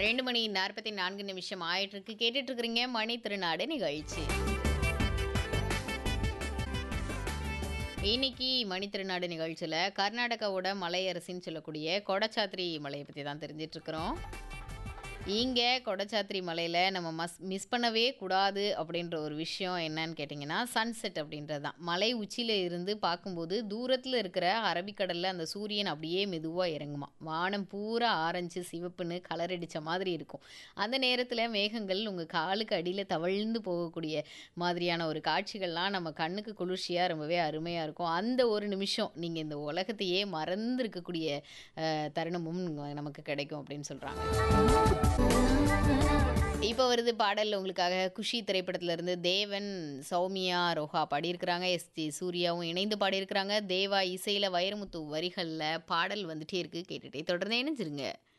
ரெண்டு மணி நாற்பத்தி நான்கு நிமிஷம் ஆயிட்டு இருக்கு கேட்டுட்டு இருக்கிறீங்க மணி திருநாடு நிகழ்ச்சி இன்னைக்கு மணி திருநாடு நிகழ்ச்சியில் கர்நாடகாவோட மலையரசின்னு சொல்லக்கூடிய கொடச்சாத்திரி மலையை பற்றி தான் தெரிஞ்சிட்டு இருக்கிறோம் இங்கே கொடச்சாத்திரி மலையில் நம்ம மஸ் மிஸ் பண்ணவே கூடாது அப்படின்ற ஒரு விஷயம் என்னன்னு கேட்டிங்கன்னா சன்செட் அப்படின்றது தான் மலை உச்சியில் இருந்து பார்க்கும்போது தூரத்தில் இருக்கிற அரபிக்கடலில் அந்த சூரியன் அப்படியே மெதுவாக இறங்குமா வானம் பூரா ஆரஞ்சு சிவப்புன்னு கலர் அடித்த மாதிரி இருக்கும் அந்த நேரத்தில் மேகங்கள் உங்கள் காலுக்கு அடியில் தவழ்ந்து போகக்கூடிய மாதிரியான ஒரு காட்சிகள்லாம் நம்ம கண்ணுக்கு குளிர்ச்சியாக ரொம்பவே அருமையாக இருக்கும் அந்த ஒரு நிமிஷம் நீங்கள் இந்த உலகத்தையே மறந்து இருக்கக்கூடிய அஹ், தருணமும் நமக்கு கிடைக்கும் அப்படின்னு சொல்கிறாங்க இப்போ வருது பாடல் உங்களுக்காக குஷி திரைப்படத்துல இருந்து தேவன் சௌமியா ரோஹா பாடியிருக்கிறாங்க எஸ் டி சூர்யாவும் இணைந்து பாடியிருக்கிறாங்க தேவா இசையில் வைரமுத்து வரிகளில் பாடல் வந்துட்டே இருக்கு கேட்டுட்டே தொடர்ந்து இணைஞ்சிருங்க